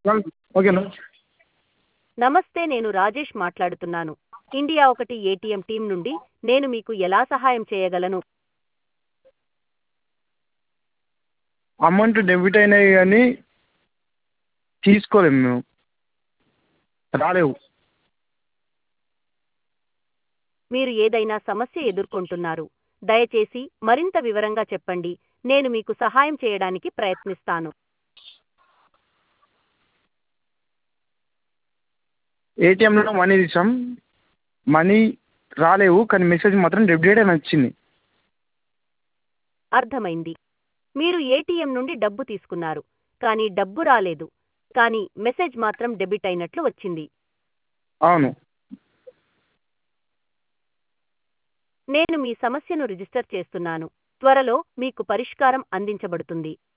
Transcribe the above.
ఓకేనా నమస్తే నేను రాజేష్ మాట్లాడుతున్నాను ఇండియా ఒకటి ఏటీఎం టీం నుండి నేను మీకు ఎలా సహాయం చేయగలను అమౌంట్ డెబిట్ అయినాయి కానీ తీసుకోలేము మేము రాలేవు మీరు ఏదైనా సమస్య ఎదుర్కొంటున్నారు దయచేసి మరింత వివరంగా చెప్పండి నేను మీకు సహాయం చేయడానికి ప్రయత్నిస్తాను ఏటీఎంలో మనీ తీసాం మనీ రాలేవు కానీ మెసేజ్ మాత్రం డెబిట్ అని వచ్చింది అర్థమైంది మీరు ఏటీఎం నుండి డబ్బు తీసుకున్నారు కానీ డబ్బు రాలేదు కానీ మెసేజ్ మాత్రం డెబిట్ అయినట్లు వచ్చింది అవును నేను మీ సమస్యను రిజిస్టర్ చేస్తున్నాను త్వరలో మీకు పరిష్కారం అందించబడుతుంది